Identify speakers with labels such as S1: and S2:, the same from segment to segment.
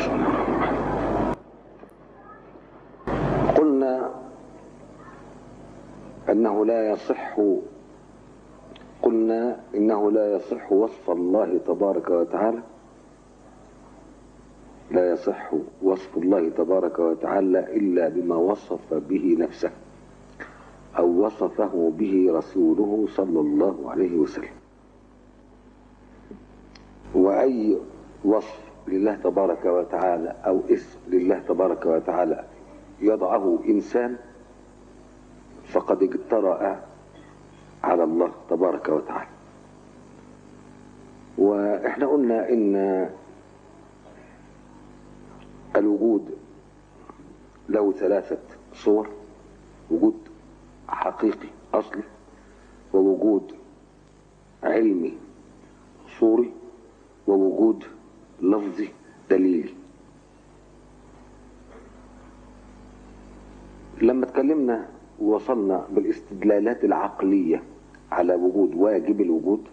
S1: بسم الله الرحمن الرحيم قلنا أنه لا يصح قلنا إنه لا يصح وصف الله تبارك وتعالى لا يصح وصف الله تبارك وتعالى إلا بما وصف به نفسه أو وصفه به رسوله صلى الله عليه وسلم وأي وصف لله تبارك وتعالى أو اسم لله تبارك وتعالى يضعه إنسان فقد اجترأ على الله تبارك وتعالى وإحنا قلنا إن الوجود له ثلاثة صور وجود حقيقي أصلي ووجود علمي صوري ووجود لفظي دليلي لما اتكلمنا ووصلنا بالاستدلالات العقلية على وجود واجب الوجود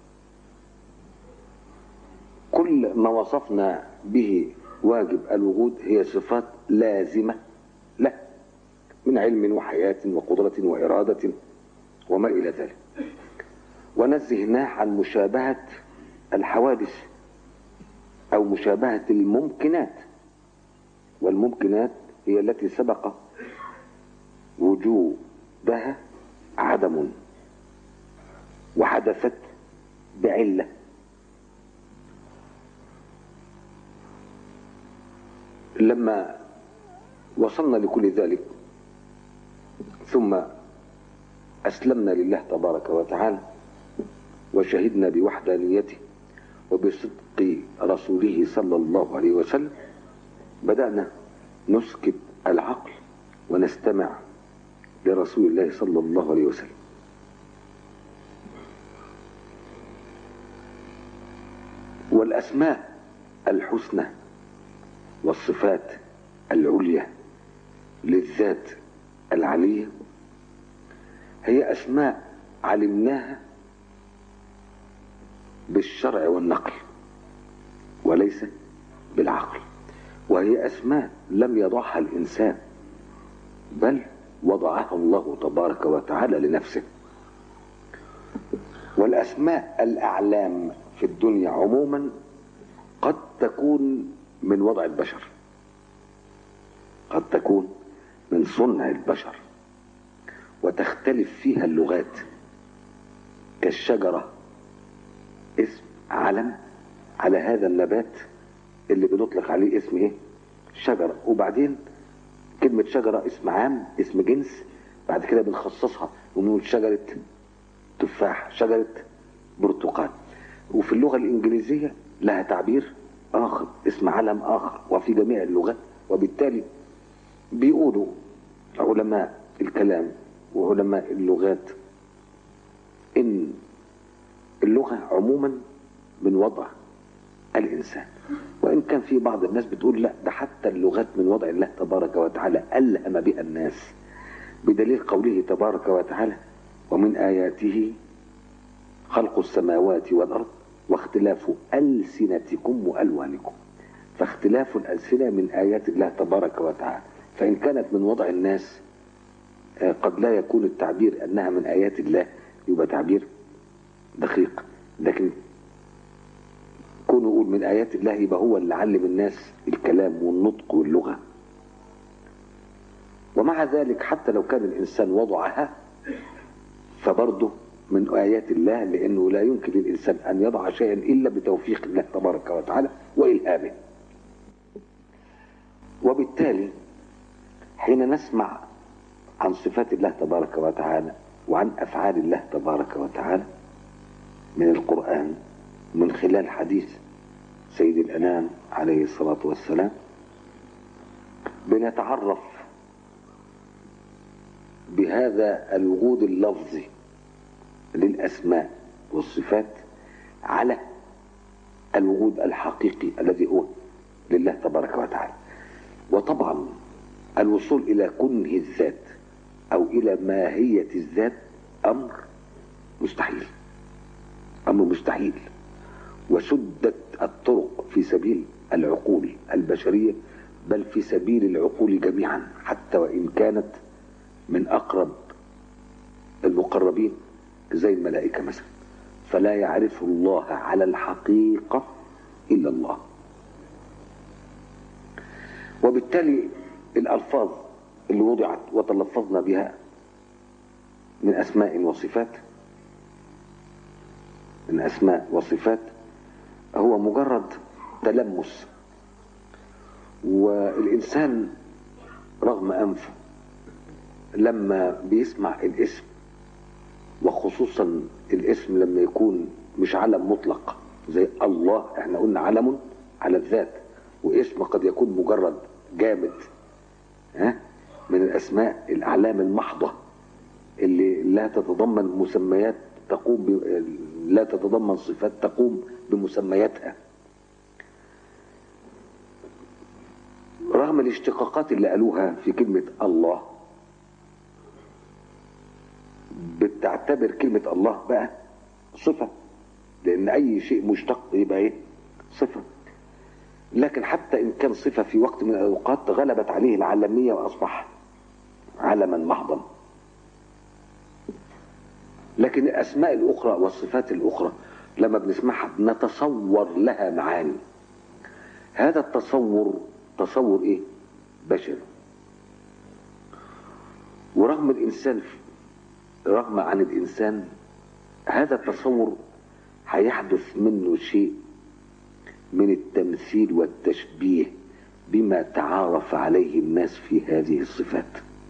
S1: كل ما وصفنا به واجب الوجود هي صفات لازمة له من علم وحياة وقدرة وإرادة وما إلى ذلك ونزهناه عن مشابهة الحوادث أو مشابهة الممكنات والممكنات هي التي سبق وجودها عدم وحدثت بعلة لما وصلنا لكل ذلك ثم أسلمنا لله تبارك وتعالى وشهدنا بوحدانيته وبصدق رسوله صلى الله عليه وسلم بدأنا نسكت العقل ونستمع لرسول الله صلى الله عليه وسلم والأسماء الحسنى والصفات العليا للذات العلية هي أسماء علمناها بالشرع والنقل وليس بالعقل وهي أسماء لم يضعها الإنسان بل وضعها الله تبارك وتعالى لنفسه والأسماء الأعلام في الدنيا عموما قد تكون من وضع البشر قد تكون من صنع البشر وتختلف فيها اللغات كالشجرة اسم علم على هذا النبات اللي بنطلق عليه اسم ايه شجرة وبعدين كلمة شجرة اسم عام اسم جنس بعد كده بنخصصها ونقول شجرة تفاح شجرة برتقال وفي اللغة الإنجليزية لها تعبير آخر اسم علم آخر وفي جميع اللغات وبالتالي بيقولوا علماء الكلام وعلماء اللغات إن اللغة عموما من وضع الإنسان وإن كان في بعض الناس بتقول لا ده حتى اللغات من وضع الله تبارك وتعالى ألهم بها الناس بدليل قوله تبارك وتعالى ومن آياته خلق السماوات والأرض واختلاف ألسنتكم وألوانكم فاختلاف الألسنة من آيات الله تبارك وتعالى فإن كانت من وضع الناس قد لا يكون التعبير أنها من آيات الله يبقى تعبير دقيق لكن كونه يقول من آيات الله يبقى هو اللي علم الناس الكلام والنطق واللغة ومع ذلك حتى لو كان الإنسان وضعها فبرضه من آيات الله لأنه لا يمكن للإنسان أن يضع شيئا إلا بتوفيق الله تبارك وتعالى وإلهامه وبالتالي حين نسمع عن صفات الله تبارك وتعالى وعن أفعال الله تبارك وتعالى من القرآن من خلال حديث سيد الأنام عليه الصلاة والسلام بنتعرف بهذا الوجود اللفظي للأسماء والصفات على الوجود الحقيقي الذي هو لله تبارك وتعالى وطبعا الوصول إلى كنه الذات أو إلى ماهية الذات أمر مستحيل أمر مستحيل وسدت الطرق في سبيل العقول البشرية بل في سبيل العقول جميعا حتى وإن كانت من أقرب المقربين زي الملائكة مثلا فلا يعرف الله على الحقيقة إلا الله وبالتالي الألفاظ اللي وضعت وتلفظنا بها من أسماء وصفات من أسماء وصفات هو مجرد تلمس والإنسان رغم أنفه لما بيسمع الاسم وخصوصا الاسم لما يكون مش علم مطلق زي الله احنا قلنا علم على الذات واسم قد يكون مجرد جامد ها من الاسماء الاعلام المحضه اللي لا تتضمن مسميات تقوم ب... لا تتضمن صفات تقوم بمسمياتها رغم الاشتقاقات اللي قالوها في كلمة الله بتعتبر كلمة الله بقى صفة لأن أي شيء مشتق يبقى إيه؟ صفة لكن حتى إن كان صفة في وقت من الأوقات غلبت عليه العالمية وأصبح علما محضا لكن الأسماء الأخرى والصفات الأخرى لما بنسمعها نتصور لها معاني هذا التصور تصور إيه؟ بشري ورغم الإنسان رغم عن الإنسان هذا التصور هيحدث منه شيء من التمثيل والتشبيه بما تعارف عليه الناس في هذه الصفات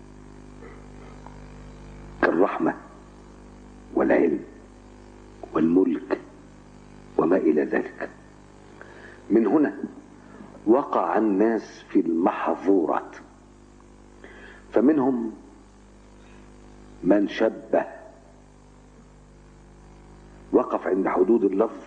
S1: كالرحمة والعلم والملك وما إلى ذلك من هنا وقع الناس في المحظورات فمنهم من شبه وقف عند حدود اللفظ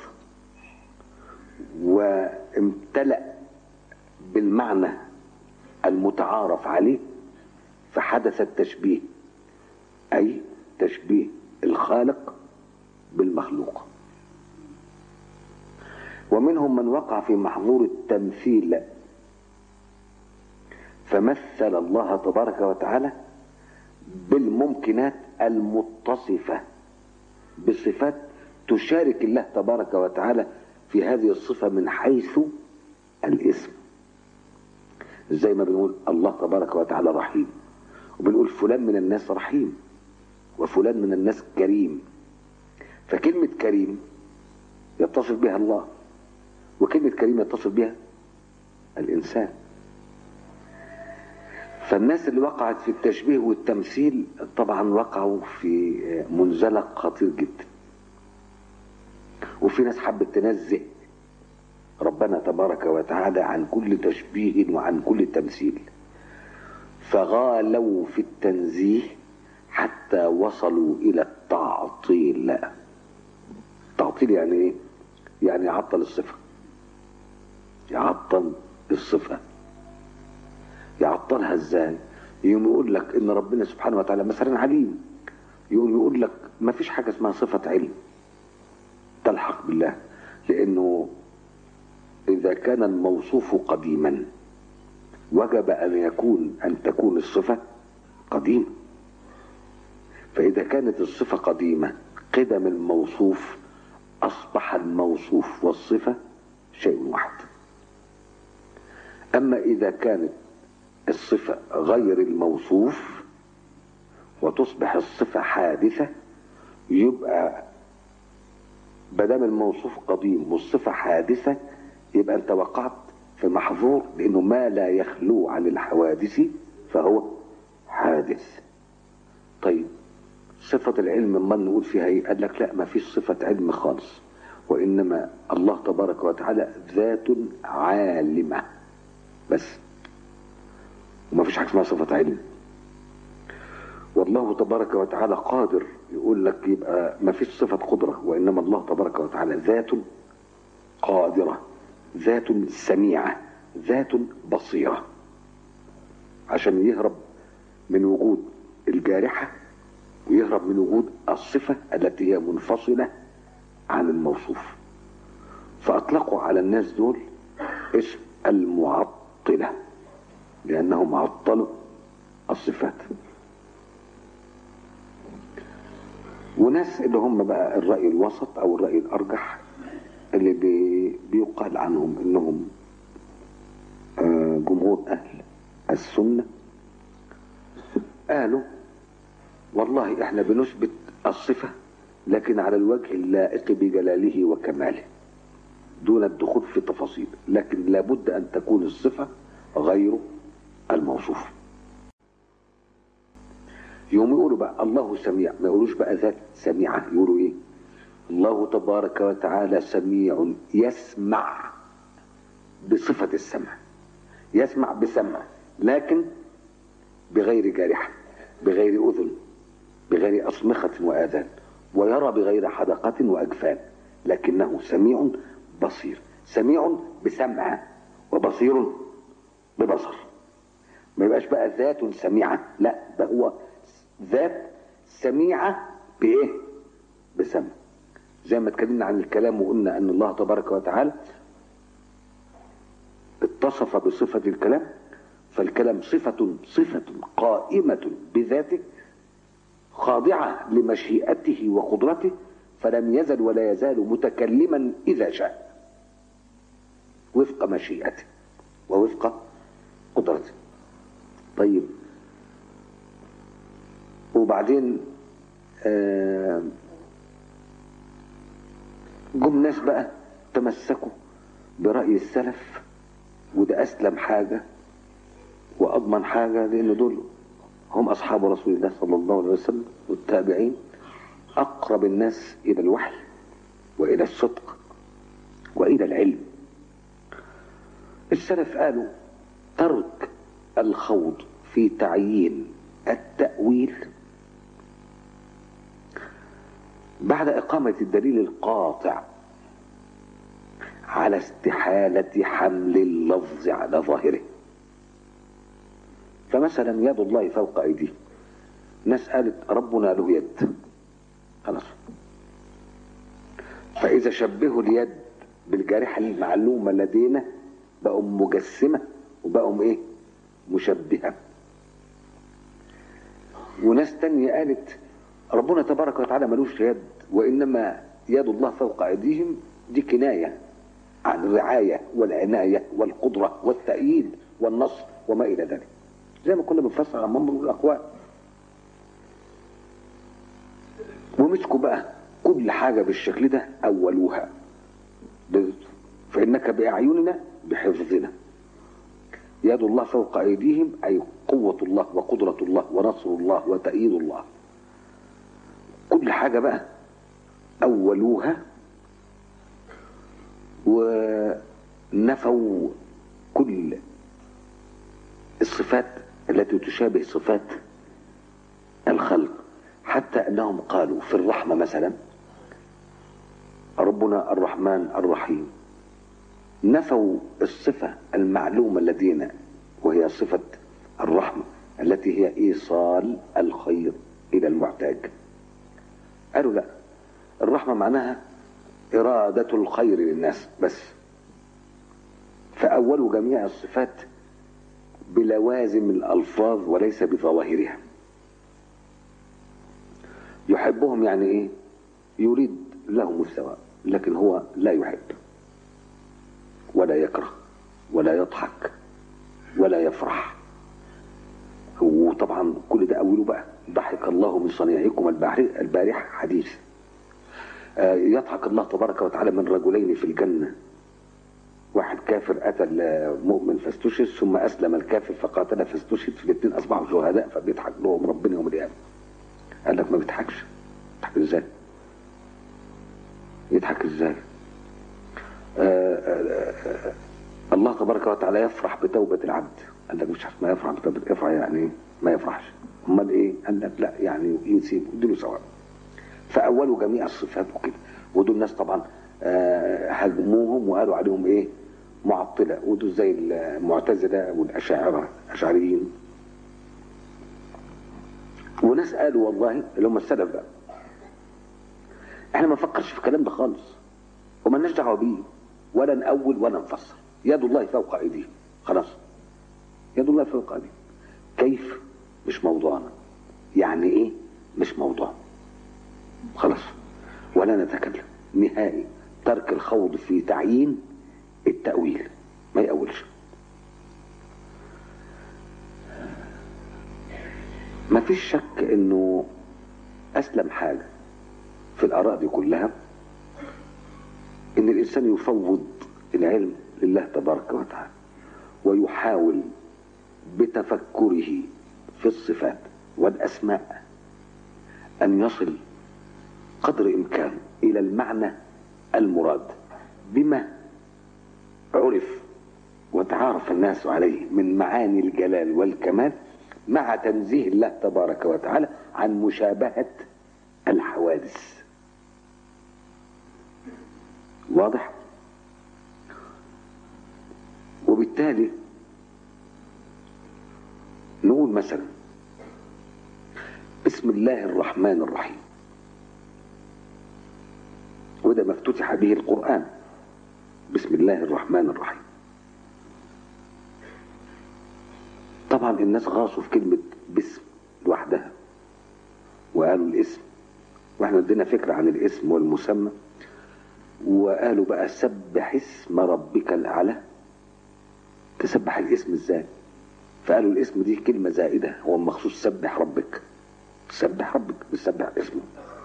S1: وامتلأ بالمعنى المتعارف عليه فحدث التشبيه أي تشبيه الخالق بالمخلوق ومنهم من وقع في محظور التمثيل فمثل الله تبارك وتعالى بالممكنات المتصفة بصفات تشارك الله تبارك وتعالى في هذه الصفة من حيث الاسم زي ما بنقول الله تبارك وتعالى رحيم وبنقول فلان من الناس رحيم وفلان من الناس كريم فكلمة كريم يتصف بها الله وكلمة كريم يتصف بها الإنسان فالناس اللي وقعت في التشبيه والتمثيل طبعا وقعوا في منزلق خطير جدا وفي ناس حبت تنزه ربنا تبارك وتعالى عن كل تشبيه وعن كل تمثيل فغالوا في التنزيه حتى وصلوا الى التعطيل التعطيل يعني ايه يعني يعطل الصفه يعطل الصفه يعطلها ازاي يقوم يقول لك ان ربنا سبحانه وتعالى مثلا عليم يقوم يقول لك ما فيش حاجه اسمها صفه علم تلحق بالله لانه اذا كان الموصوف قديما وجب ان يكون ان تكون الصفه قديمه فاذا كانت الصفه قديمه قدم الموصوف اصبح الموصوف والصفه شيء واحد اما اذا كانت الصفه غير الموصوف وتصبح الصفه حادثه يبقى بدام الموصوف قديم والصفه حادثه يبقى انت وقعت في محظور لانه ما لا يخلو عن الحوادث فهو حادث طيب صفة العلم ما نقول فيها ايه قال لك لا ما فيش صفة علم خالص وانما الله تبارك وتعالى ذات عالمة بس وما فيش حاجة اسمها صفة علم والله تبارك وتعالى قادر يقول لك يبقى ما فيش صفة قدرة وإنما الله تبارك وتعالى ذات قادرة ذات سميعة ذات بصيرة عشان يهرب من وجود الجارحة ويهرب من وجود الصفة التي هي منفصلة عن الموصوف فأطلقوا على الناس دول اسم المعطلة لأنهم عطلوا الصفات وناس اللي هم بقى الرأي الوسط أو الرأي الأرجح اللي بي بيقال عنهم إنهم آه، جمهور أهل السنة قالوا والله احنا بنثبت الصفة لكن على الوجه اللائق بجلاله وكماله دون الدخول في تفاصيل لكن لابد أن تكون الصفة غير الموصوف يوم يقولوا بقى الله سميع ما يقولوش بقى ذات سميعة يقولوا ايه الله تبارك وتعالى سميع يسمع بصفة السمع يسمع بسمع لكن بغير جارحة بغير أذن بغير أصمخة وآذان ويرى بغير حدقة وأجفان لكنه سميع بصير سميع بسمع وبصير ببصر ما يبقاش بقى ذات سميعة لا ده هو ذات سميعة بإيه بسمع زي ما اتكلمنا عن الكلام وقلنا أن الله تبارك وتعالى اتصف بصفة الكلام فالكلام صفة صفة قائمة بذاته خاضعة لمشيئته وقدرته فلم يزل ولا يزال متكلما إذا شاء وفق مشيئته ووفق قدرته طيب وبعدين آه، جم ناس بقى تمسكوا برأي السلف وده أسلم حاجة وأضمن حاجة لأن دول هم أصحاب رسول الله صلى الله عليه وسلم والتابعين أقرب الناس إلى الوحي وإلى الصدق وإلى العلم السلف قالوا ترك الخوض في تعيين التأويل بعد إقامة الدليل القاطع على استحالة حمل اللفظ على ظاهره فمثلا يد الله فوق أيديه ناس قالت ربنا له يد خلاص فإذا شبهوا اليد بالجارحة المعلومة لدينا بقوا مجسمة وبقوا إيه مشبهة وناس تانية قالت ربنا تبارك وتعالى ملوش يد وإنما يد الله فوق أيديهم دي كناية عن الرعاية والعناية والقدرة والتأييد والنصر وما إلى ذلك زي ما كنا بنفسر عن منظر الأقوال ومسكوا بقى كل حاجة بالشكل ده أولوها فإنك بأعيننا بحفظنا يد الله فوق أيديهم أي قوة الله وقدرة الله ونصر الله وتأييد الله كل حاجة بقى أولوها ونفوا كل الصفات التي تشابه صفات الخلق حتى أنهم قالوا في الرحمة مثلا ربنا الرحمن الرحيم نفوا الصفة المعلومة لدينا وهي صفة الرحمة التي هي إيصال الخير إلى المحتاج قالوا لا الرحمة معناها إرادة الخير للناس بس فأولوا جميع الصفات بلوازم الألفاظ وليس بظواهرها يحبهم يعني إيه يريد لهم الثواب لكن هو لا يحب ولا يكره ولا يضحك ولا يفرح وطبعا كل ده أوله بقى ضحك الله من صنيعكم البارح حديث يضحك الله تبارك وتعالى من رجلين في الجنة واحد كافر قتل مؤمن فاستشهد ثم أسلم الكافر فقاتل فاستشهد في الاثنين أصبحوا شهداء فبيضحك لهم ربنا يوم القيامة قال لك ما بيضحكش يضحك ازاي يضحك ازاي آآ آآ الله تبارك وتعالى يفرح بتوبة العبد قال لك مش عارف ما يفرح بتوبة يفرح يعني ايه ما يفرحش امال ايه قال لك لا يعني يسيب يديله ثواب فاولوا جميع الصفات وكده ودول ناس طبعا هاجموهم وقالوا عليهم ايه معطله ودول زي المعتزله والاشاعره الاشعريين وناس قالوا والله اللي هم السلف بقى احنا ما نفكرش في الكلام ده خالص وما لناش دعوه بيه ولا نأول ولا نفسر يد الله فوق ايديهم خلاص يد الله فوق ايديهم كيف مش موضوعنا يعني ايه مش موضوع خلاص ولا نتكلم نهائي ترك الخوض في تعيين التأويل ما يأولش ما فيش شك انه اسلم حاجة في الاراء دي كلها ان الانسان يفوض العلم لله تبارك وتعالى ويحاول بتفكره في الصفات والاسماء ان يصل قدر امكانه الى المعنى المراد بما عرف وتعارف الناس عليه من معاني الجلال والكمال مع تنزيه الله تبارك وتعالى عن مشابهة الحوادث واضح وبالتالي نقول مثلا بسم الله الرحمن الرحيم وده ما افتتح به القرآن بسم الله الرحمن الرحيم طبعا الناس غاصوا في كلمة باسم لوحدها وقالوا الاسم واحنا ادينا فكرة عن الاسم والمسمى وقالوا بقى سبح اسم ربك الأعلى تسبح الاسم ازاي فقالوا الاسم دي كلمة زائدة هو مخصوص سبح ربك سبح ربك بتسبح اسمه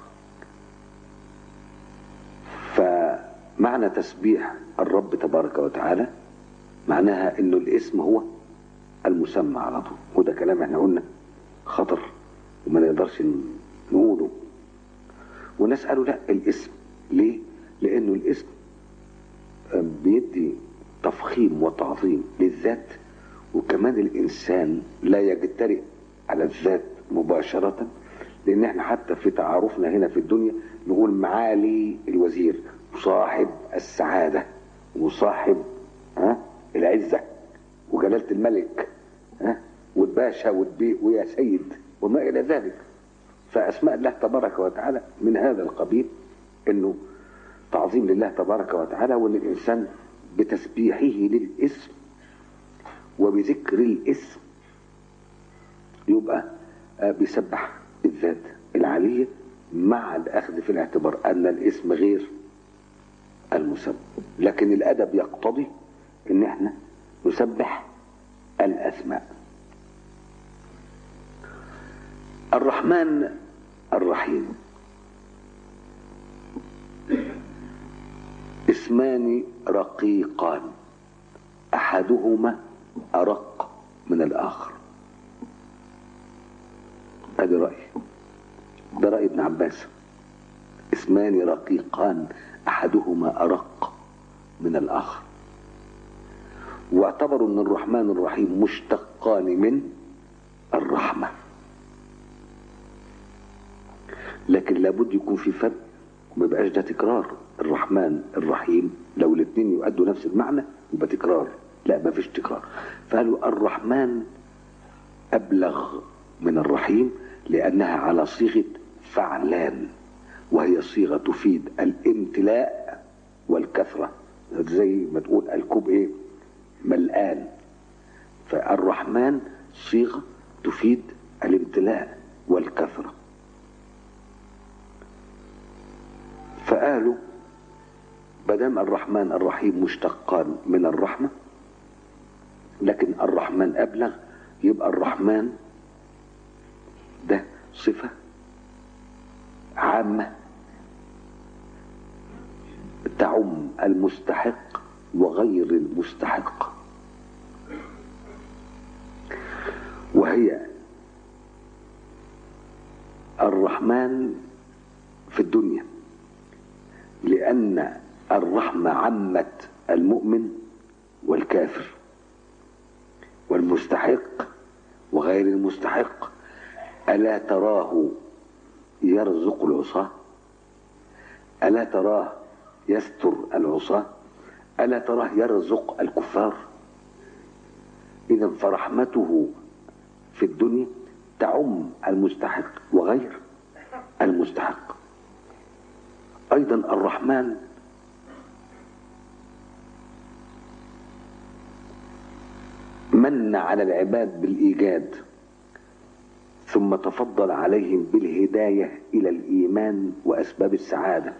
S1: فمعنى تسبيح الرب تبارك وتعالى معناها انه الاسم هو المسمى على طول وده كلام احنا قلنا خطر وما نقدرش نقوله وناس قالوا لا الاسم ليه لانه الاسم بيدي تفخيم وتعظيم للذات وكمان الانسان لا يجترئ على الذات مباشرة لان احنا حتى في تعارفنا هنا في الدنيا نقول معالي الوزير وصاحب السعادة وصاحب ها العزة وجلالة الملك ها والباشا والبي ويا سيد وما إلى ذلك فأسماء الله تبارك وتعالى من هذا القبيل إنه تعظيم لله تبارك وتعالى وإن الإنسان بتسبيحه للاسم وبذكر الاسم يبقى بيسبح الذات العالية مع الأخذ في الاعتبار أن الاسم غير المسمى لكن الأدب يقتضي إن احنا نسبح الأسماء الرحمن الرحيم اسمان رقيقان أحدهما أرق من الآخر هذا رأي ده رأي ابن عباس اسمان رقيقان أحدهما أرق من الآخر واعتبروا أن الرحمن الرحيم مشتقان من الرحمة لكن لابد يكون في فرق وما يبقاش ده تكرار الرحمن الرحيم لو الاثنين يؤدوا نفس المعنى يبقى تكرار لا ما فيش تكرار فقالوا الرحمن أبلغ من الرحيم لأنها على صيغة فعلان وهي صيغة تفيد الامتلاء والكثرة زي ما تقول الكوب ايه ملآن فالرحمن صيغة تفيد الامتلاء والكثرة فقالوا بدام الرحمن الرحيم مشتقان من الرحمة لكن الرحمن أبلغ يبقى الرحمن ده صفة عامة تعم المستحق وغير المستحق وهي الرحمن في الدنيا لأن الرحمة عمت المؤمن والكافر والمستحق وغير المستحق ألا تراه يرزق العصاة ألا تراه يستر العصاة ألا تراه يرزق الكفار إذا فرحمته في الدنيا تعم المستحق وغير المستحق أيضا الرحمن من على العباد بالإيجاد ثم تفضل عليهم بالهداية إلى الإيمان وأسباب السعادة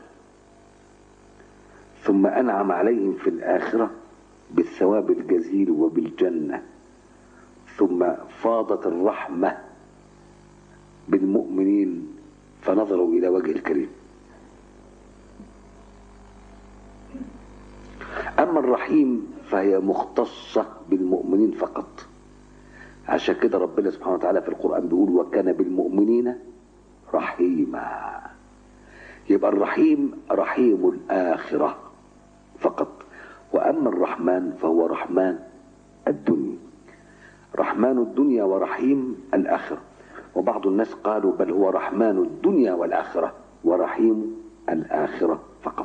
S1: ثم أنعم عليهم في الآخرة بالثواب الجزيل وبالجنة ثم فاضت الرحمة بالمؤمنين فنظروا إلى وجه الكريم أما الرحيم فهي مختصة بالمؤمنين فقط عشان كده ربنا سبحانه وتعالى في القرآن بيقول وكان بالمؤمنين رحيما يبقى الرحيم رحيم الآخرة فقط وأما الرحمن فهو رحمن الدنيا رحمن الدنيا ورحيم الآخرة وبعض الناس قالوا بل هو رحمن الدنيا والآخرة ورحيم الآخرة فقط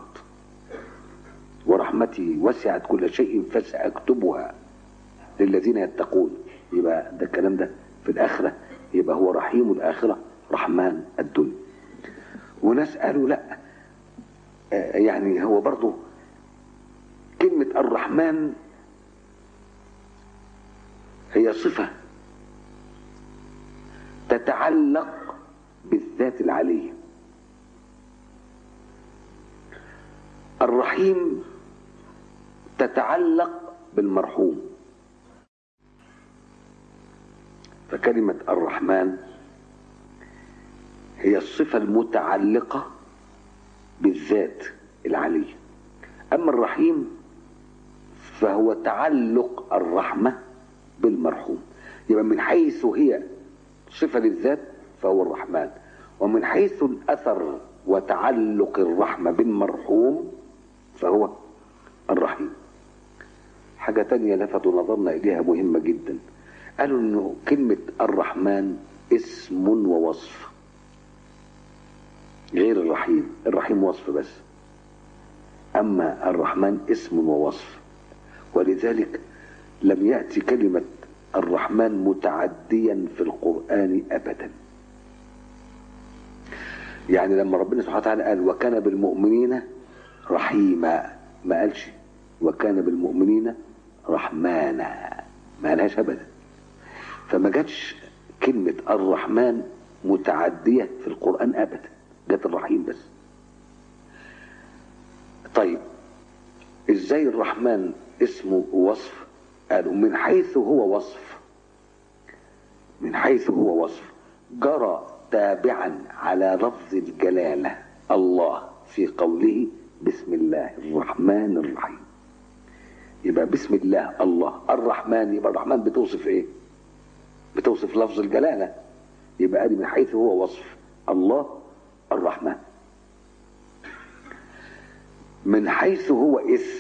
S1: ورحمتي وسعت كل شيء فسأكتبها للذين يتقون يبقى ده الكلام ده في الآخرة يبقى هو رحيم الآخرة رحمن الدنيا وناس قالوا لا يعني هو برضو كلمة الرحمن هي صفة تتعلق بالذات العلية الرحيم تتعلق بالمرحوم فكلمة الرحمن هي الصفة المتعلقة بالذات العلية أما الرحيم فهو تعلق الرحمة بالمرحوم يبقى من حيث هي صفة للذات فهو الرحمن ومن حيث الأثر وتعلق الرحمة بالمرحوم فهو الرحيم حاجة تانية لفتوا نظرنا إليها مهمة جدا قالوا إنه كلمة الرحمن اسم ووصف غير الرحيم الرحيم وصف بس أما الرحمن اسم ووصف ولذلك لم يأتي كلمة الرحمن متعديا في القرآن أبدا يعني لما ربنا سبحانه وتعالى قال وكان بالمؤمنين رحيما ما قالش وكان بالمؤمنين رحمانا ما قالهاش أبدا فما جاتش كلمة الرحمن متعدية في القرآن أبدا جت الرحيم بس طيب ازاي الرحمن اسمه وصف قالوا من حيث هو وصف من حيث هو وصف جرى تابعا على لفظ الجلالة الله في قوله بسم الله الرحمن الرحيم يبقى بسم الله الله الرحمن يبقى الرحمن بتوصف ايه بتوصف لفظ الجلالة يبقى ادي من حيث هو وصف الله الرحمن من حيث هو اسم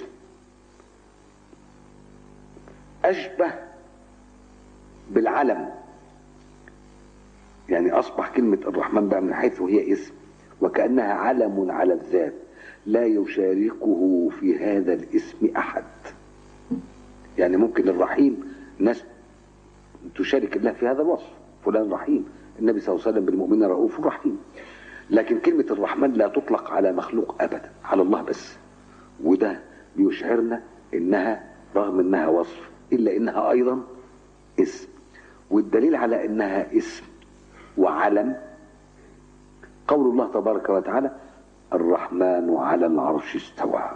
S1: أشبه بالعلم يعني أصبح كلمة الرحمن بقى من حيث هي اسم وكأنها علم على الذات لا يشاركه في هذا الاسم أحد يعني ممكن الرحيم ناس تشارك الله في هذا الوصف فلان رحيم النبي صلى الله عليه وسلم بالمؤمنين رؤوف رحيم لكن كلمة الرحمن لا تطلق على مخلوق أبدا على الله بس وده بيشعرنا إنها رغم إنها وصف إلا إنها أيضا اسم والدليل على إنها اسم وعلم قول الله تبارك وتعالى الرحمن على العرش استوى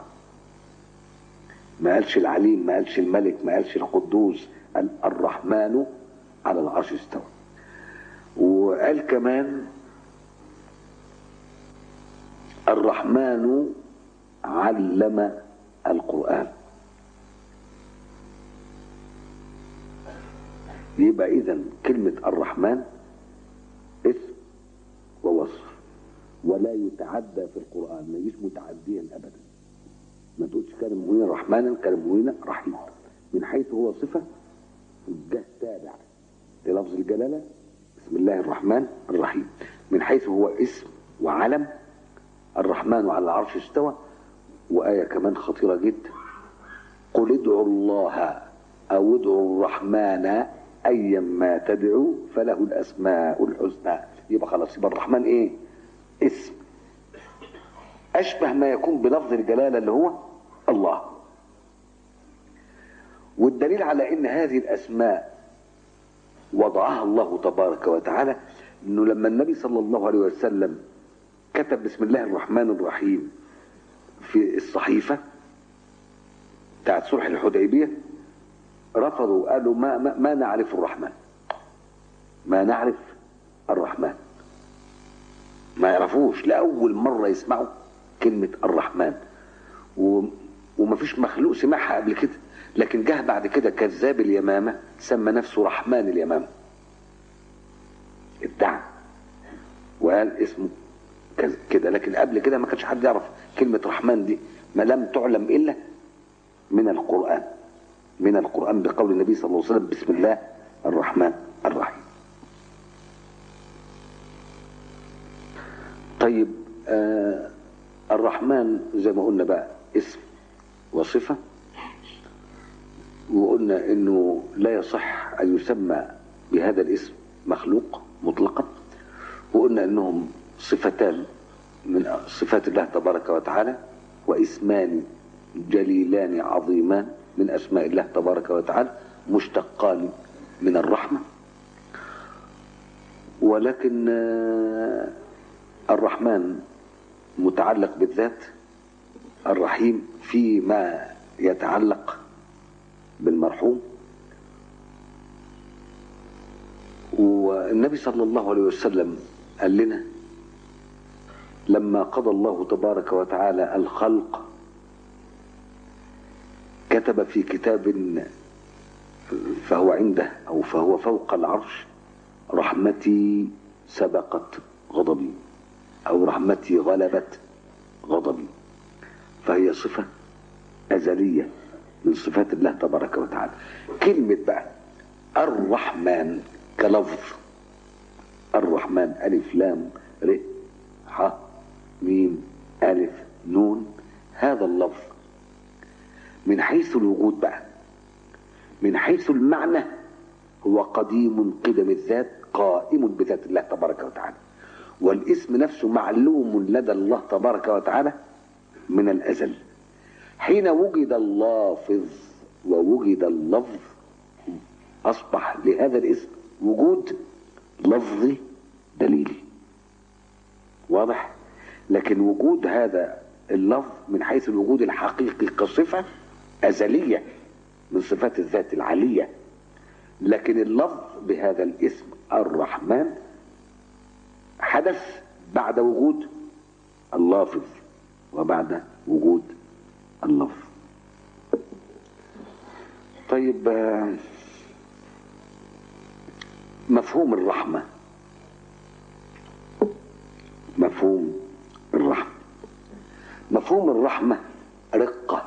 S1: ما قالش العليم ما قالش الملك ما قالش القدوس قال الرحمن على العرش استوى وقال كمان الرحمن علم القرآن يبقى إذا كلمة الرحمن اسم ووصف ولا يتعدى في القرآن ما يجيش متعديا أبدا ما تقولش كان المؤمنين رحمانا كان المؤمنين رحيم من حيث هو صفة جه تابع للفظ الجلالة بسم الله الرحمن الرحيم من حيث هو اسم وعلم الرحمن على العرش استوى وآية كمان خطيرة جدا قل ادعوا الله أو ادعوا الرحمن أيا ما تدعو فله الأسماء الحسنى يبقى خلاص يبقى الرحمن إيه؟ اسم أشبه ما يكون بلفظ الجلالة اللي هو الله والدليل على ان هذه الاسماء وضعها الله تبارك وتعالى انه لما النبي صلى الله عليه وسلم كتب بسم الله الرحمن الرحيم في الصحيفة بتاعت صلح الحديبية رفضوا قالوا ما, ما, ما نعرف الرحمن ما نعرف الرحمن ما يعرفوش لأول مرة يسمعوا كلمة الرحمن و وما فيش مخلوق سمعها قبل كده لكن جه بعد كده كذاب اليمامة سمى نفسه رحمن اليمامة ادعى وقال اسمه كده لكن قبل كده ما كانش حد يعرف كلمة رحمن دي ما لم تعلم إلا من القرآن من القرآن بقول النبي صلى الله عليه وسلم بسم الله الرحمن الرحيم طيب آه الرحمن زي ما قلنا بقى اسم وصفة وقلنا انه لا يصح ان يسمى بهذا الاسم مخلوق مطلقا وقلنا انهم صفتان من صفات الله تبارك وتعالى واسمان جليلان عظيمان من اسماء الله تبارك وتعالى مشتقان من الرحمه ولكن الرحمن متعلق بالذات الرحيم فيما يتعلق بالمرحوم والنبي صلى الله عليه وسلم قال لنا لما قضى الله تبارك وتعالى الخلق كتب في كتاب فهو عنده او فهو فوق العرش رحمتي سبقت غضبي او رحمتي غلبت غضبي فهي صفه ازليه من صفات الله تبارك وتعالى كلمه بقى الرحمن كلفظ الرحمن ألف لام ر ح ميم ألف نون هذا اللفظ من حيث الوجود بقى من حيث المعنى هو قديم قدم الذات قائم بذات الله تبارك وتعالى والاسم نفسه معلوم لدى الله تبارك وتعالى من الأزل حين وجد اللافظ ووجد اللفظ أصبح لهذا الاسم وجود لفظي دليلي واضح لكن وجود هذا اللفظ من حيث الوجود الحقيقي كصفة أزلية من صفات الذات العالية لكن اللفظ بهذا الاسم الرحمن حدث بعد وجود اللافظ وبعد وجود اللفظ طيب مفهوم الرحمة مفهوم الرحمة مفهوم الرحمة رقة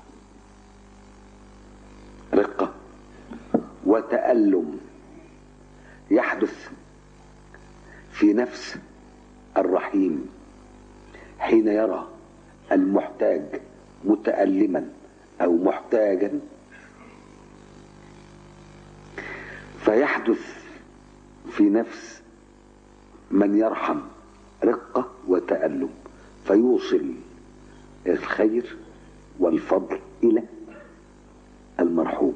S1: رقة وتألم يحدث في نفس الرحيم حين يرى المحتاج متألما أو محتاجا فيحدث في نفس من يرحم رقة وتألم فيوصل الخير والفضل إلى المرحوم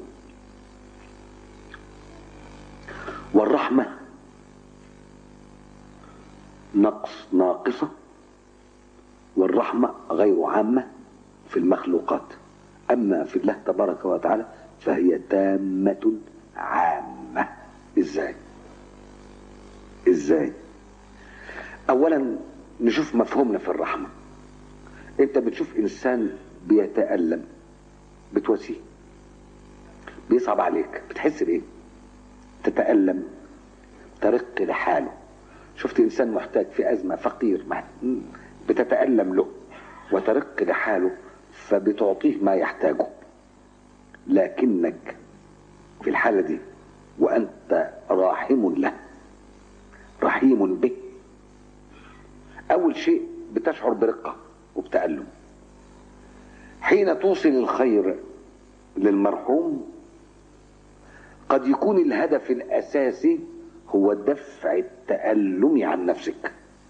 S1: والرحمة نقص ناقصة والرحمة غير عامة في المخلوقات أما في الله تبارك وتعالى فهي تامة عامة إزاي إزاي أولا نشوف مفهومنا في الرحمة أنت بتشوف إنسان بيتألم بتواسيه بيصعب عليك بتحس بإيه تتألم ترق لحاله شفت إنسان محتاج في أزمة فقير بتتألم له وترق لحاله فبتعطيه ما يحتاجه لكنك في الحالة دي وأنت راحم له رحيم به أول شيء بتشعر برقة وبتألم حين توصل الخير للمرحوم قد يكون الهدف الأساسي هو دفع التألم عن نفسك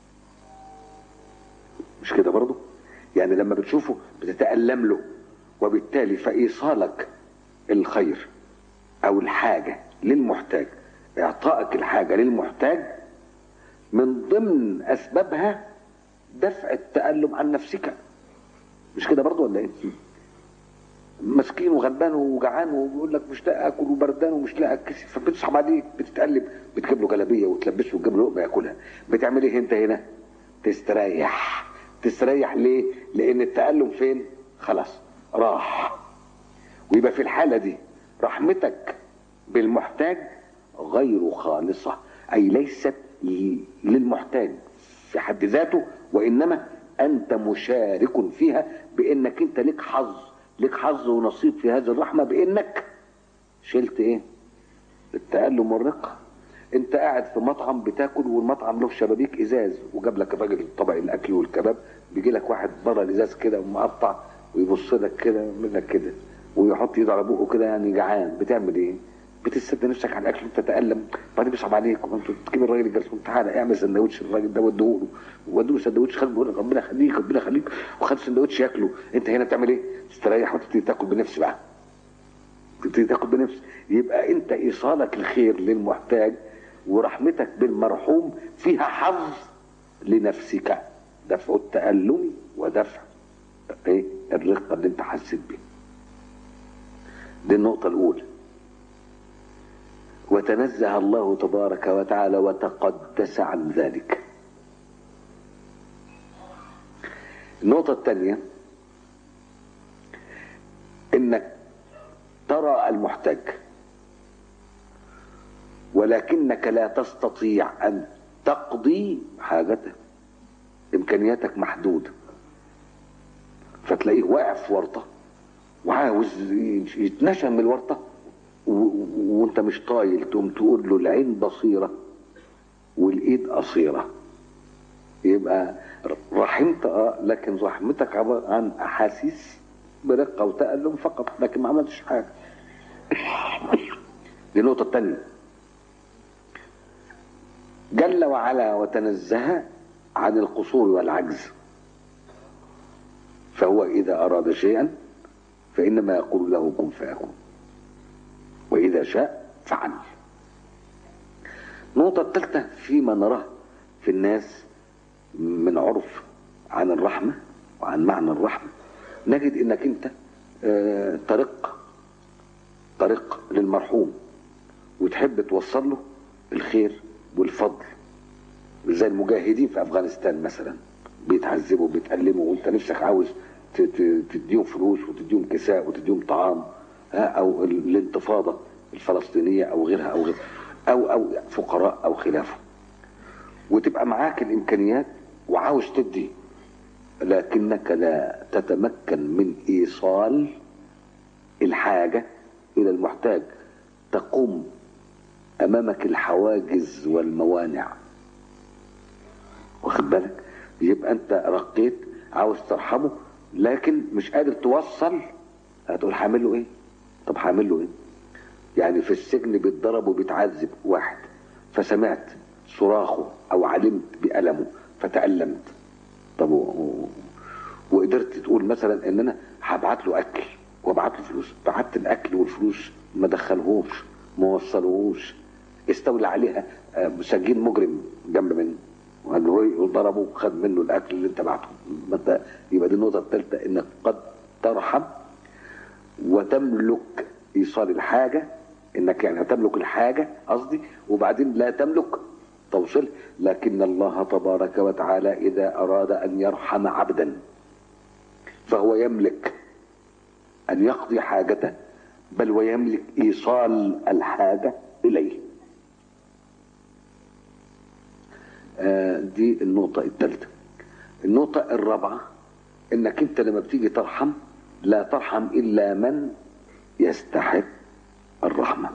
S1: مش كده برضو يعني لما بتشوفه بتتألم له وبالتالي فإيصالك الخير او الحاجه للمحتاج اعطائك الحاجه للمحتاج من ضمن اسبابها دفع التألم عن نفسك مش كده برضو ولا ايه مسكين وغلبان وجعان وبيقول لك مش لاقي اكل وبردان ومش لاقي كسي فبتصعب عليك بتتقلب بتجيب له جلابيه وتلبسه وتجيب له لقمه ياكلها بتعمل ايه انت هنا تستريح تستريح ليه لان التألم فين خلاص راح ويبقى في الحالة دي رحمتك بالمحتاج غير خالصة أي ليست للمحتاج في حد ذاته وإنما أنت مشارك فيها بأنك أنت لك حظ لك حظ ونصيب في هذه الرحمة بأنك شلت إيه التألم والرقة انت قاعد في مطعم بتاكل والمطعم له شبابيك ازاز وجاب لك الراجل طبق الاكل والكباب بيجي لك واحد بره الازاز كده ومقطع ويبص لك كده منك كده ويحط ايده على بقه كده يعني جعان بتعمل ايه؟ بتسد نفسك على الاكل وتتالم بعدين بيصعب عليك وانت تجيب الراجل الجرسون تعالى اعمل سندوتش الراجل ده وديه له وديه له سندوتش خد بيقول لك ربنا يخليك ربنا يخليك وخد سندوتش ياكله انت هنا بتعمل ايه؟ تستريح وتبتدي تاكل بنفس بقى تبتدي تاكل بنفس يبقى انت ايصالك الخير للمحتاج ورحمتك بالمرحوم فيها حظ لنفسك دفع التألم ودفع ايه الرقة اللي انت حسيت بيها دي النقطة الأولى وتنزه الله تبارك وتعالى وتقدس عن ذلك النقطة الثانية انك ترى المحتاج ولكنك لا تستطيع ان تقضي حاجته امكانياتك محدوده فتلاقيه واقع في ورطه وعاوز يتنشى من الورطه وانت مش طايل تقوم تقول له العين بصيره والايد قصيره يبقى رحمت اه لكن رحمتك عباره عن احاسيس برقه وتألم فقط لكن ما عملتش حاجه دي النقطه الثانيه جل وعلا وتنزه عن القصور والعجز فهو إذا أراد شيئا فإنما يقول له كن فيكون وإذا شاء فعل النقطة الثالثة فيما نراه في الناس من عرف عن الرحمة وعن معنى الرحمة نجد انك انت آه طريق طريق للمرحوم وتحب توصل له الخير والفضل زي المجاهدين في افغانستان مثلا بيتعذبوا بيتألموا وانت نفسك عاوز تديهم فلوس وتديهم كساء وتديهم طعام او الانتفاضه الفلسطينيه او غيرها او غيرها او او فقراء او خلافه وتبقى معاك الامكانيات وعاوز تدي لكنك لا تتمكن من ايصال الحاجه الى المحتاج تقوم امامك الحواجز والموانع واخد بالك يبقى انت رقيت عاوز ترحمه لكن مش قادر توصل هتقول هعمل له ايه طب هعمل له ايه يعني في السجن بيتضرب وبيتعذب واحد فسمعت صراخه او علمت بألمه فتألمت طب و... وقدرت تقول مثلا ان انا هبعت له اكل وابعت له فلوس بعت الاكل والفلوس ما دخلهوش ما وصلهوش استولى عليها سجين مجرم جنب منه وقال له وضربه وخد منه الاكل اللي انت بعته يبقى دي النقطه الثالثه انك قد ترحم وتملك ايصال الحاجه انك يعني هتملك الحاجه قصدي وبعدين لا تملك توصل لكن الله تبارك وتعالى اذا اراد ان يرحم عبدا فهو يملك ان يقضي حاجته بل ويملك ايصال الحاجه اليه آه دي النقطة الثالثة النقطة الرابعة انك انت لما بتيجي ترحم لا ترحم الا من يستحق الرحمة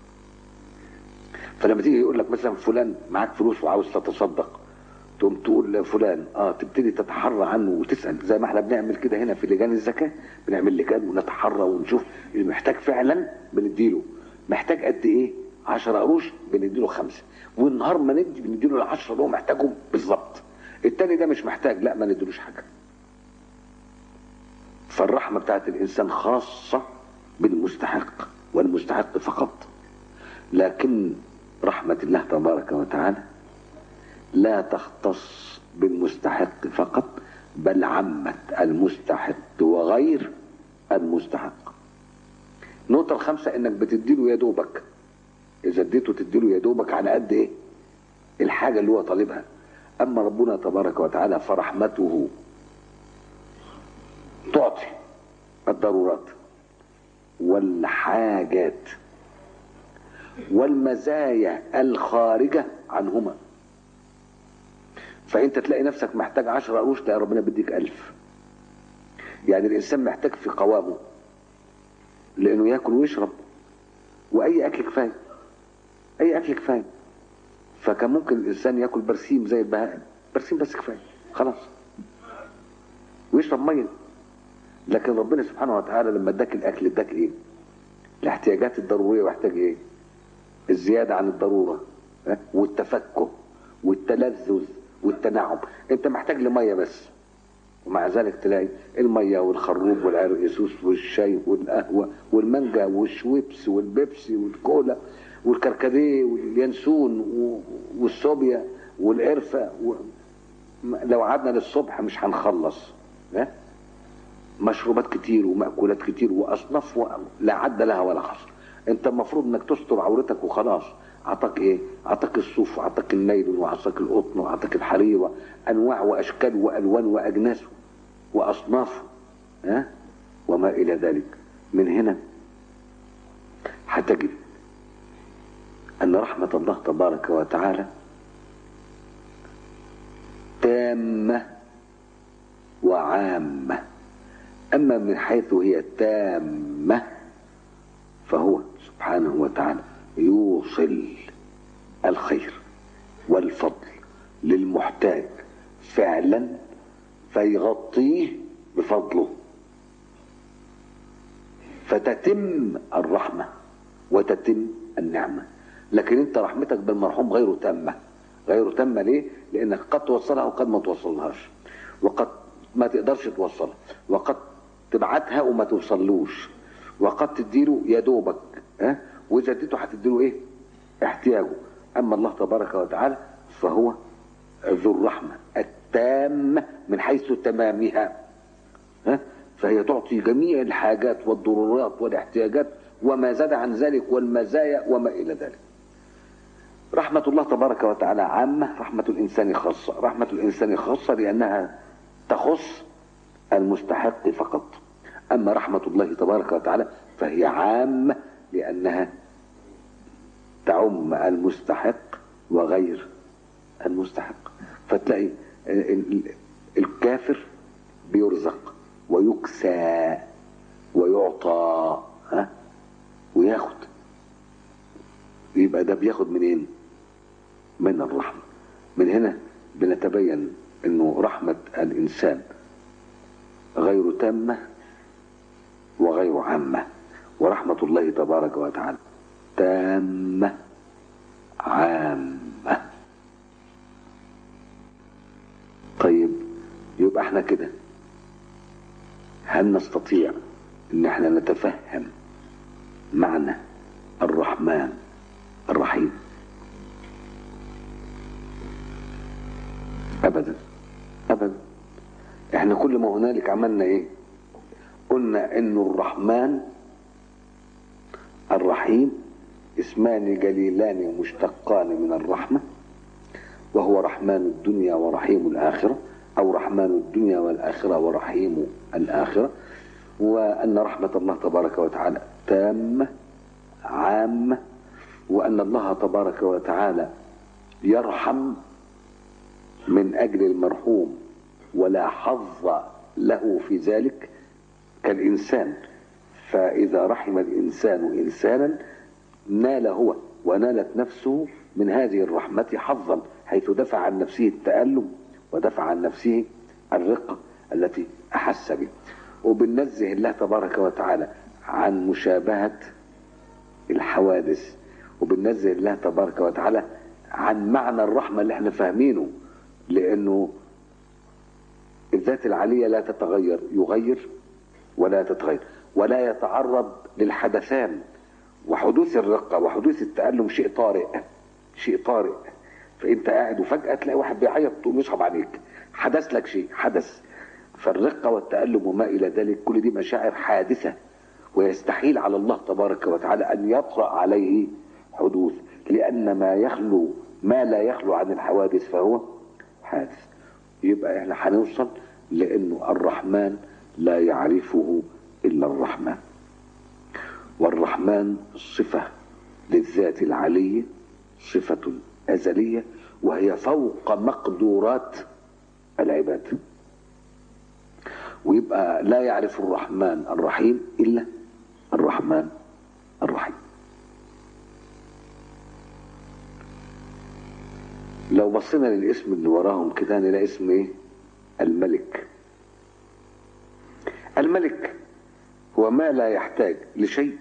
S1: فلما تيجي يقول لك مثلا فلان معاك فلوس وعاوز تتصدق تقوم تقول لفلان اه تبتدي تتحرى عنه وتسال زي ما احنا بنعمل كده هنا في لجان الزكاه بنعمل لجان ونتحرى ونشوف اللي محتاج فعلا بنديله محتاج قد ايه 10 قروش بنديله خمسه والنهار ما ندي بنديله ال 10 اللي هو محتاجهم بالظبط التاني ده مش محتاج لا ما نديلوش حاجه فالرحمه بتاعت الانسان خاصه بالمستحق والمستحق فقط لكن رحمة الله تبارك وتعالى لا تختص بالمستحق فقط بل عمت المستحق وغير المستحق النقطة الخامسة انك بتديله يا دوبك اذا اديته تديله يا دوبك على قد ايه الحاجة اللي هو طالبها اما ربنا تبارك وتعالى فرحمته تعطي الضرورات والحاجات والمزايا الخارجة عنهما فانت تلاقي نفسك محتاج عشرة قروش تلاقي ربنا بيديك ألف يعني الإنسان محتاج في قوامه لأنه ياكل ويشرب وأي أكل كفاية أي أكل كفاية فكان ممكن الإنسان ياكل برسيم زي البهائم برسيم بس كفاية خلاص ويشرب مية لكن ربنا سبحانه وتعالى لما اداك الأكل اداك إيه؟ الاحتياجات الضرورية واحتاج إيه؟ الزيادة عن الضرورة ها؟ والتفكه والتلذذ والتنعم انت محتاج لمية بس ومع ذلك تلاقي المية والخروب والعرقسوس والشاي والقهوة والمانجا والشويبس والبيبسي والكولا والكركديه واليانسون والصوبيا والقرفة و... لو قعدنا للصبح مش هنخلص ها مشروبات كتير ومأكولات كتير وأصناف و... لا عد لها ولا حصر انت المفروض انك تستر عورتك وخلاص عطاك ايه عطاك الصوف وعطاك النيلون وعطاك القطن وعطاك الحرير انواع واشكال والوان واجناس واصناف ها وما الى ذلك من هنا هتجد ان رحمه الله تبارك وتعالى تامه وعامه اما من حيث هي تامه فهو سبحانه وتعالى يوصل الخير والفضل للمحتاج فعلا فيغطيه بفضله فتتم الرحمة وتتم النعمة لكن انت رحمتك بالمرحوم غير تامة غير تامة ليه لانك قد توصلها وقد ما توصلهاش وقد ما تقدرش توصلها وقد تبعتها وما توصلوش وقد تديله يا دوبك ها واذا اديته هتديله ايه احتياجه اما الله تبارك وتعالى فهو ذو الرحمه التامه من حيث تمامها ها فهي تعطي جميع الحاجات والضرورات والاحتياجات وما زاد عن ذلك والمزايا وما الى ذلك رحمة الله تبارك وتعالى عامة رحمة الإنسان خاصة رحمة الإنسان خاصة لأنها تخص المستحق فقط أما رحمة الله تبارك وتعالى فهي عامة لأنها تعم المستحق وغير المستحق فتلاقي الكافر بيرزق ويكسى ويعطى ها وياخد يبقى ده بياخد منين من الرحمة من هنا بنتبين انه رحمة الانسان غير تامة وغير عامة ورحمة الله تبارك وتعالى تامة عامة طيب يبقى احنا كده هل نستطيع ان احنا نتفهم معنى الرحمن الرحيم ابدا ابدا احنا كل ما هنالك عملنا ايه قلنا انه الرحمن الرحيم اسمان جليلان مشتقان من الرحمة وهو رحمن الدنيا ورحيم الآخرة أو رحمن الدنيا والآخرة ورحيم الآخرة وأن رحمة الله تبارك وتعالى تامة عامة وأن الله تبارك وتعالى يرحم من أجل المرحوم ولا حظ له في ذلك كالإنسان فإذا رحم الإنسان إنسانا نال هو ونالت نفسه من هذه الرحمة حظا حيث دفع عن نفسه التألم ودفع عن نفسه الرقة التي أحس به وبننزه الله تبارك وتعالى عن مشابهة الحوادث وبننزه الله تبارك وتعالى عن معنى الرحمة اللي احنا فاهمينه لأنه الذات العالية لا تتغير يغير ولا تتغير ولا يتعرض للحدثان وحدوث الرقة وحدوث التألم شيء طارئ شيء طارئ فانت قاعد وفجأة تلاقي واحد بيعيط تقوم يصعب عليك حدث لك شيء حدث فالرقة والتألم وما إلى ذلك كل دي مشاعر حادثة ويستحيل على الله تبارك وتعالى أن يطرأ عليه حدوث لأن ما يخلو ما لا يخلو عن الحوادث فهو حادث يبقى احنا هنوصل لأنه الرحمن لا يعرفه إلا الرحمن والرحمن صفة للذات العلية صفة أزلية وهي فوق مقدورات العباد ويبقى لا يعرف الرحمن الرحيم إلا الرحمن الرحيم لو بصينا للاسم اللي وراهم كده نلاقي اسم ايه الملك الملك هو ما لا يحتاج لشيء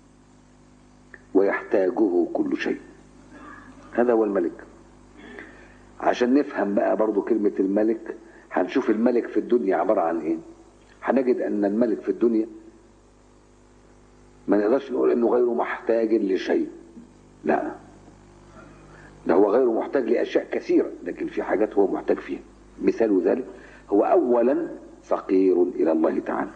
S1: ويحتاجه كل شيء هذا هو الملك عشان نفهم بقى برضو كلمة الملك هنشوف الملك في الدنيا عبارة عن ايه هنجد ان الملك في الدنيا ما نقدرش نقول انه غير محتاج لشيء لا ده هو غير محتاج لاشياء كثيرة لكن في حاجات هو محتاج فيها مثال ذلك هو اولا فقير الى الله تعالى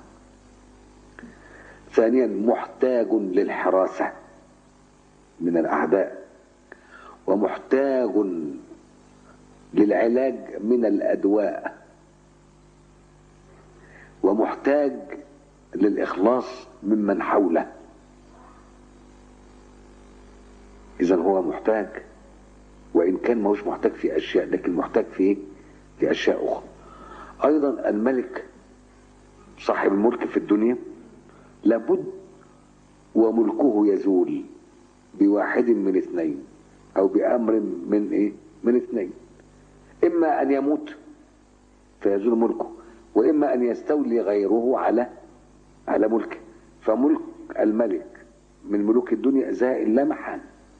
S1: ثانيا محتاج للحراسة من الاعداء ومحتاج للعلاج من الادواء ومحتاج للاخلاص ممن حوله اذا هو محتاج وان كان ما هوش محتاج في اشياء لكن محتاج في ايه في اشياء اخرى ايضا الملك صاحب الملك في الدنيا لابد وملكه يزول بواحد من اثنين او بامر من ايه من اثنين اما ان يموت فيزول ملكه واما ان يستولي غيره على على ملكه فملك الملك من ملوك الدنيا زائل لا محال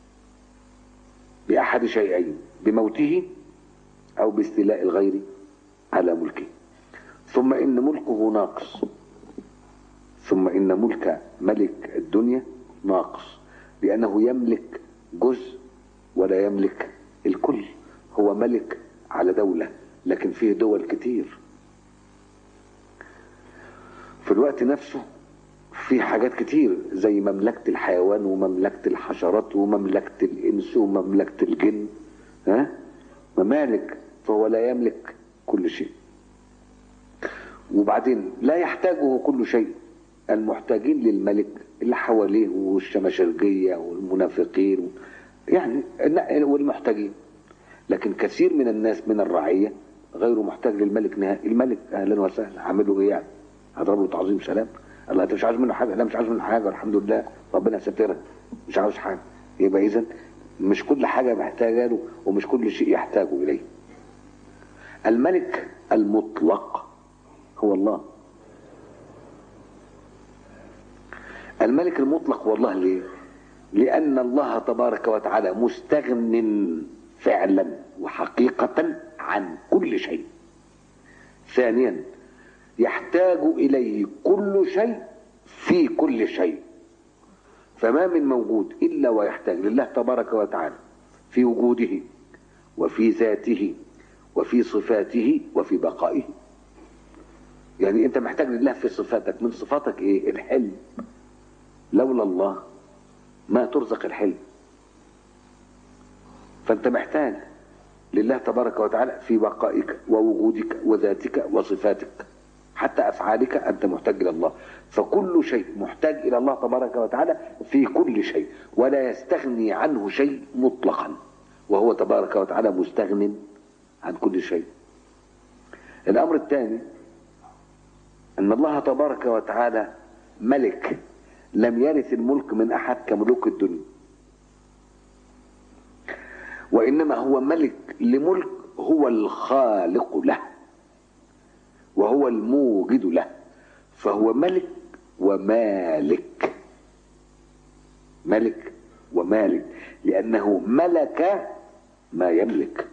S1: باحد شيئين بموته او باستيلاء الغير على ملكه ثم ان ملكه ناقص ثم ان ملك ملك الدنيا ناقص لانه يملك جزء ولا يملك الكل هو ملك على دولة لكن فيه دول كتير في الوقت نفسه في حاجات كتير زي مملكة الحيوان ومملكة الحشرات ومملكة الإنس ومملكة الجن ها ممالك فهو لا يملك كل شيء وبعدين لا يحتاجه كل شيء المحتاجين للملك اللي حواليه والشماشرجية والمنافقين يعني والمحتاجين لكن كثير من الناس من الرعية غير محتاج للملك نهائي الملك اهلا وسهلا عامله ايه يعني هضرب له تعظيم سلام الله انت مش عاوز منه حاجه لا مش عاوز منه حاجه والحمد لله ربنا سترها مش عاوز حاجه يبقى اذا مش كل حاجه محتاجه له ومش كل شيء يحتاج اليه الملك المطلق هو الله الملك المطلق هو الله ليه لان الله تبارك وتعالى مستغن فعلا وحقيقة عن كل شيء ثانيا يحتاج إليه كل شيء في كل شيء فما من موجود إلا ويحتاج لله تبارك وتعالى في وجوده وفي ذاته وفي صفاته وفي بقائه يعني انت محتاج لله في صفاتك من صفاتك ايه الحلم لولا الله ما ترزق الحلم فانت محتاج لله تبارك وتعالى في بقائك ووجودك وذاتك وصفاتك حتى افعالك انت محتاج الى الله فكل شيء محتاج الى الله تبارك وتعالى في كل شيء ولا يستغني عنه شيء مطلقا وهو تبارك وتعالى مستغن عن كل شيء الامر الثاني ان الله تبارك وتعالى ملك لم يرث الملك من احد كملوك الدنيا وانما هو ملك لملك هو الخالق له وهو الموجد له فهو ملك ومالك ملك ومالك لانه ملك ما يملك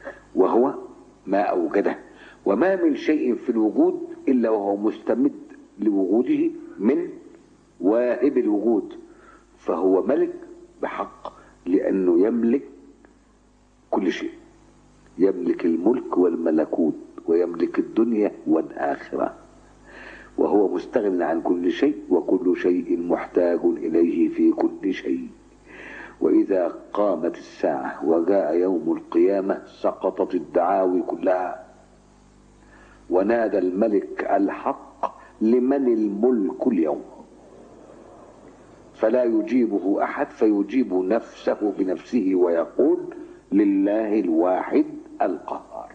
S1: وهو ما اوجده وما من شيء في الوجود الا وهو مستمد لوجوده من واهب الوجود فهو ملك بحق لأنه يملك كل شيء يملك الملك والملكوت ويملك الدنيا والآخرة وهو مستغن عن كل شيء وكل شيء محتاج إليه في كل شيء وإذا قامت الساعة وجاء يوم القيامة سقطت الدعاوي كلها ونادى الملك الحق لمن الملك اليوم فلا يجيبه أحد فيجيب نفسه بنفسه ويقول لله الواحد القهار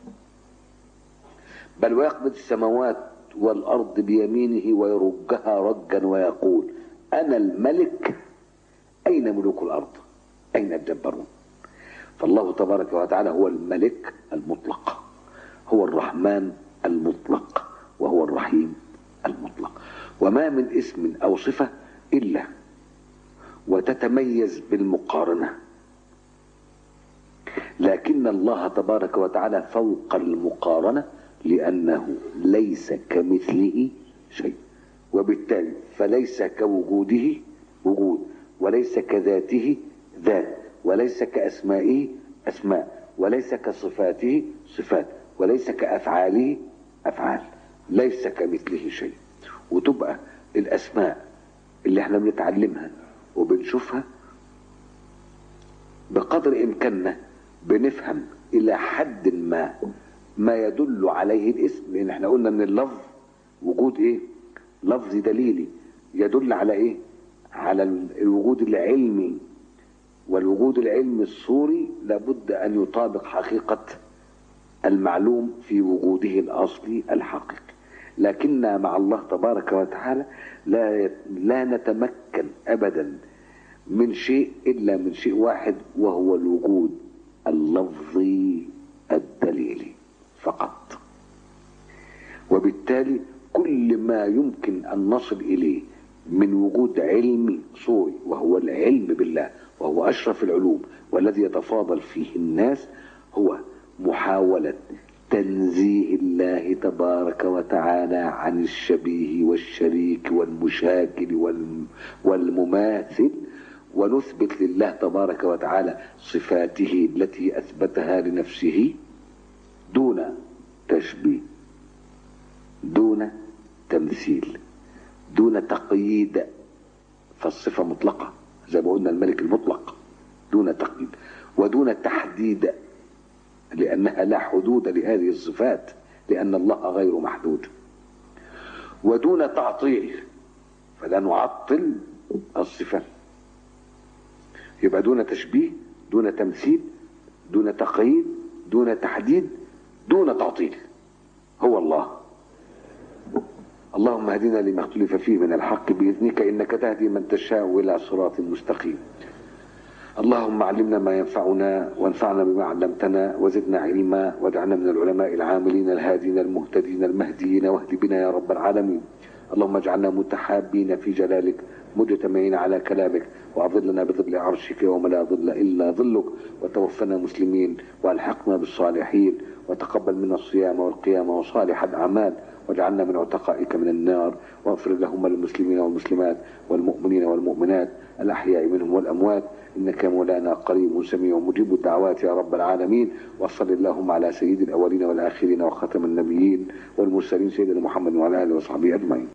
S1: بل ويقبض السماوات والأرض بيمينه ويرجها رجا ويقول أنا الملك أين ملوك الأرض أين الجبارون فالله تبارك وتعالى هو الملك المطلق هو الرحمن المطلق وهو الرحيم المطلق وما من اسم أو صفة إلا وتتميز بالمقارنة لكن الله تبارك وتعالى فوق المقارنة لأنه ليس كمثله شيء وبالتالي فليس كوجوده وجود وليس كذاته ذات وليس كأسمائه أسماء وليس كصفاته صفات وليس كأفعاله أفعال ليس كمثله شيء وتبقى الأسماء اللي احنا بنتعلمها وبنشوفها بقدر إمكاننا بنفهم إلى حد ما ما يدل عليه الاسم لأن احنا قلنا من اللفظ وجود إيه لفظ دليلي يدل على إيه على الوجود العلمي والوجود العلمي الصوري لابد أن يطابق حقيقة المعلوم في وجوده الأصلي الحقيقي لكن مع الله تبارك وتعالى لا لا نتمكن ابدا من شيء الا من شيء واحد وهو الوجود اللفظي الدليلي فقط وبالتالي كل ما يمكن ان نصل اليه من وجود علمي صوري وهو العلم بالله وهو اشرف العلوم والذي يتفاضل فيه الناس هو محاوله تنزيه الله تبارك وتعالى عن الشبيه والشريك والمشاكل والمماثل ونثبت لله تبارك وتعالى صفاته التي اثبتها لنفسه دون تشبيه دون تمثيل دون تقييد فالصفه مطلقه زي ما قلنا الملك المطلق دون تقييد ودون تحديد لأنها لا حدود لهذه الصفات لأن الله غير محدود ودون تعطيل فلا نعطل الصفة يبقى دون تشبيه دون تمثيل دون تقييد دون تحديد دون تعطيل هو الله اللهم اهدنا لما اختلف فيه من الحق بإذنك إنك تهدي من تشاء إلى صراط مستقيم اللهم علمنا ما ينفعنا وانفعنا بما علمتنا وزدنا علما واجعلنا من العلماء العاملين الهادين المهتدين المهديين واهد بنا يا رب العالمين اللهم اجعلنا متحابين في جلالك مجتمعين على كلامك واظلنا بظل عرشك يوم لا ظل الا ظلك وتوفنا مسلمين والحقنا بالصالحين وتقبل منا الصيام والقيام وصالح الاعمال واجعلنا من عتقائك من النار واغفر اللهم للمسلمين والمسلمات والمؤمنين والمؤمنات الأحياء منهم والأموات إنك مولانا قريب سميع مجيب الدعوات يا رب العالمين وصل اللهم على سيد الأولين والآخرين وختم النبيين والمرسلين سيدنا محمد وعلى آله وصحبه أجمعين